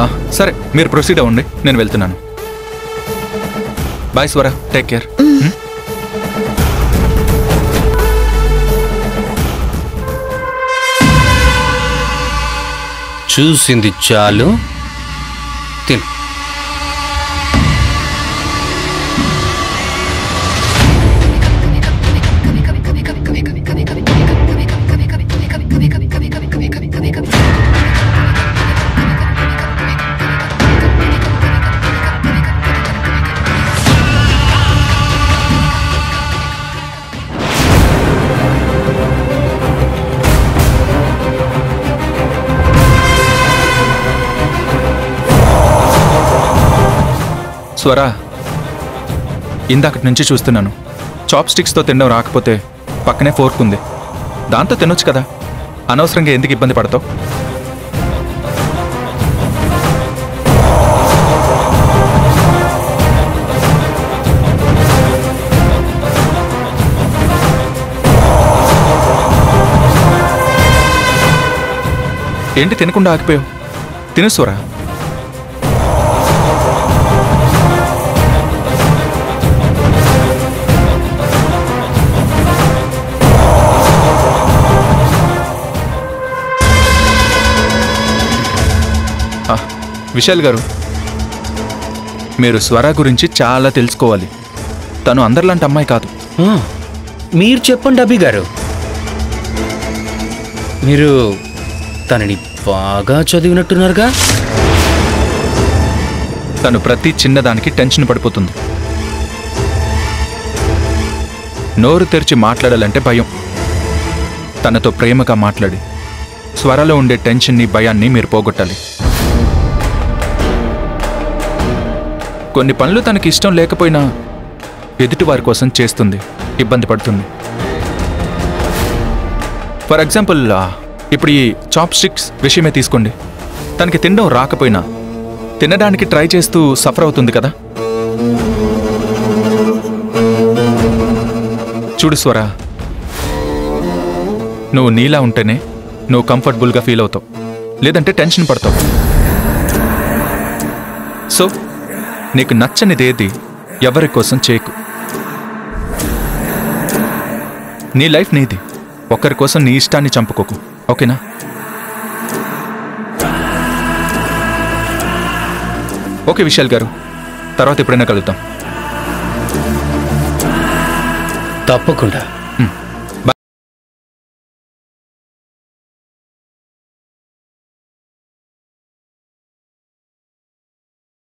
ఆ, సరే మీరు ప్రొసీడ్ అవ్వండి నేను వెళ్తున్నాను బాయ్ స్వరా టేక్ కేర్ చూసింది చాలు తిను స్వరా ఇందాకటి నుంచి చూస్తున్నాను చాప్ స్టిక్స్తో తినడం రాకపోతే పక్కనే ఫోర్క్ ఉంది దాంతో తినొచ్చు కదా అనవసరంగా ఎందుకు ఇబ్బంది పడతావు ఏంటి తినకుండా ఆగిపోయావు తిను స్వరా ఆ, విశాల్ గారు మీరు స్వర గురించి చాలా తెలుసుకోవాలి తను అందరిలాంటి అమ్మాయి కాదు ఆ, మీరు చెప్పండి అభి గారు మీరు తనని బాగా చదివినట్టున్నారుగా తను ప్రతి చిన్నదానికి టెన్షన్ పడిపోతుంది నోరు తెరిచి మాట్లాడాలంటే భయం తనతో ప్రేమగా మాట్లాడి స్వరలో ఉండే టెన్షన్ని భయాన్ని మీరు పోగొట్టాలి కొన్ని పనులు తనకి ఇష్టం లేకపోయినా ఎదుటివారి కోసం చేస్తుంది ఇబ్బంది పడుతుంది ఫర్ ఎగ్జాంపుల్ ఆ, ఇప్పుడు ఈ చాప్ స్టిక్స్ విషయమే తీసుకోండి తనకి తినడం రాకపోయినా తినడానికి ట్రై చేస్తూ సఫర్ అవుతుంది కదా చూడు స్వర నువ్వు నీలా ఉంటేనే నువ్వు కంఫర్టబుల్గా ఫీల్ అవుతావు లేదంటే టెన్షన్ పడతావు సో నీకు నచ్చనిదేది ఎవరి కోసం చేయకు నీ లైఫ్ నీది ఒకరి కోసం నీ ఇష్టాన్ని చంపుకోకు ఓకేనా ఓకే విశాల్ గారు తర్వాత ఎప్పుడైనా కలుద్దాం తప్పకుండా